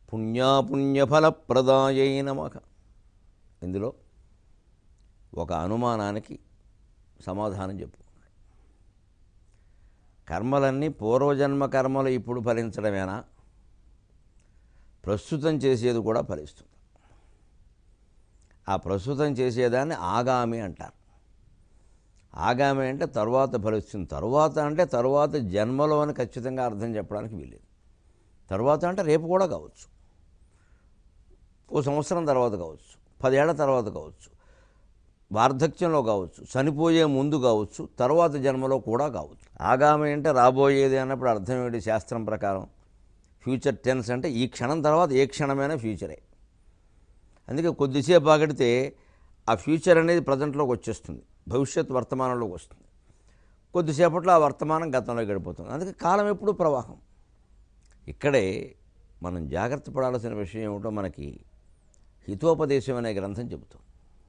పుణ్యాపుణ్యఫలప్రదాయై నమః ఇందులో ఒక అనుమానానికి సమాధానం చెప్పు కర్మలన్నీ పూర్వజన్మ కర్మలు ఇప్పుడు ఫలించడమేనా ప్రస్తుతం చేసేది కూడా ఫలిస్తుంది ఆ ప్రస్తుతం చేసేదాన్ని ఆగామి అంటారు ఆగామి అంటే తరువాత ఫలిస్తుంది తరువాత అంటే తరువాత జన్మలో అని ఖచ్చితంగా అర్థం చెప్పడానికి వీలేదు తరువాత అంటే రేపు కూడా కావచ్చు ఓ సంవత్సరం తర్వాత కావచ్చు పదేళ్ల తర్వాత కావచ్చు వార్ధక్యంలో కావచ్చు చనిపోయే ముందు కావచ్చు తర్వాత జన్మలో కూడా కావచ్చు ఆగామి అంటే రాబోయేది అన్నప్పుడు అర్థం ఏంటి శాస్త్రం ప్రకారం ఫ్యూచర్ టెన్స్ అంటే ఈ క్షణం తర్వాత ఏ క్షణమైనా ఫ్యూచరే అందుకే కొద్దిసేపు ఆగడితే ఆ ఫ్యూచర్ అనేది ప్రజెంట్లోకి వచ్చేస్తుంది భవిష్యత్ వర్తమానంలోకి వస్తుంది కొద్దిసేపట్లో ఆ వర్తమానం గతంలో గడిపోతుంది అందుకే కాలం ఎప్పుడూ ప్రవాహం ఇక్కడే మనం జాగ్రత్త పడాల్సిన విషయం ఏమిటో మనకి హితోపదేశం అనే గ్రంథం చెబుతుంది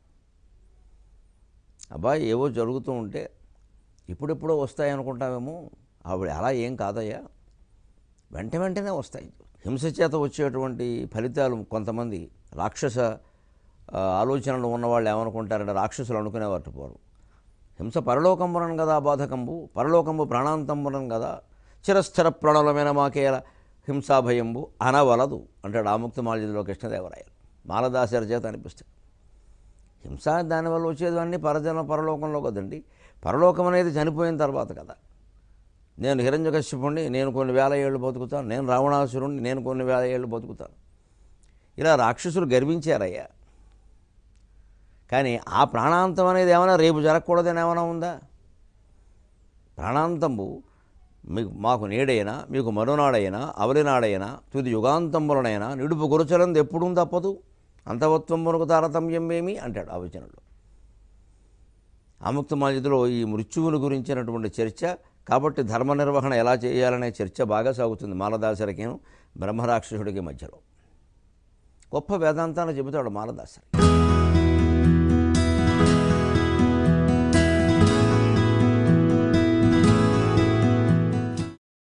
అబ్బాయి ఏవో జరుగుతూ ఉంటే ఇప్పుడెప్పుడో వస్తాయి అనుకుంటామేమో ఆవిడ అలా ఏం కాదయ్యా వెంట వెంటనే వస్తాయి హింస చేత వచ్చేటువంటి ఫలితాలు కొంతమంది రాక్షస ఆ, ఆలోచనలు ఉన్నవాళ్ళు ఏమనుకుంటారంటే రాక్షసులు అనుకునేవారు పోరు హింస పరలోకంబునం కదా బాధకంబు పరలోకంబు ప్రాణాంతంబునం కదా చిరస్థిర ప్రణలమైన మాకేల హింసాభయంబు అనవలదు అంటాడు ఆముక్త మాల్యదిలో కృష్ణదేవరాయలు మాలదాసరి చేత అనిపిస్తాయి హింస దానివల్ల వచ్చేవన్నీ పరజన పరలోకంలో కదండి పరలోకం అనేది చనిపోయిన తర్వాత కదా నేను హిరణ్యకశ్యపుణ్ణి నేను కొన్ని వేల ఏళ్ళు బతుకుతాను నేను రావణాసురుణ్ణి నేను కొన్ని వేల ఏళ్ళు బతుకుతాను ఇలా రాక్షసులు గర్వించారయ్యా కానీ ఆ ప్రాణాంతం అనేది ఏమైనా రేపు జరగకూడదని ఏమైనా ఉందా ప్రాణాంతంబు మీకు మాకు నేడైనా మీకు మరునాడైనా అవలినాడైనా తుది యుగాంతంబులనైనా నిడుపు గురుచలంది ఎప్పుడూ తప్పదు అంతవత్వమునకు తారతమ్యం ఏమి అంటాడు ఆ వచనంలో ఆముక్త మాజిదిలో ఈ మృత్యువుని గురించినటువంటి చర్చ కాబట్టి ధర్మ నిర్వహణ ఎలా చేయాలనే చర్చ బాగా సాగుతుంది మాలదాసరికేను బ్రహ్మరాక్షసుడికి మధ్యలో గొప్ప వేదాంతాన్ని చెబుతాడు మాలదాసరి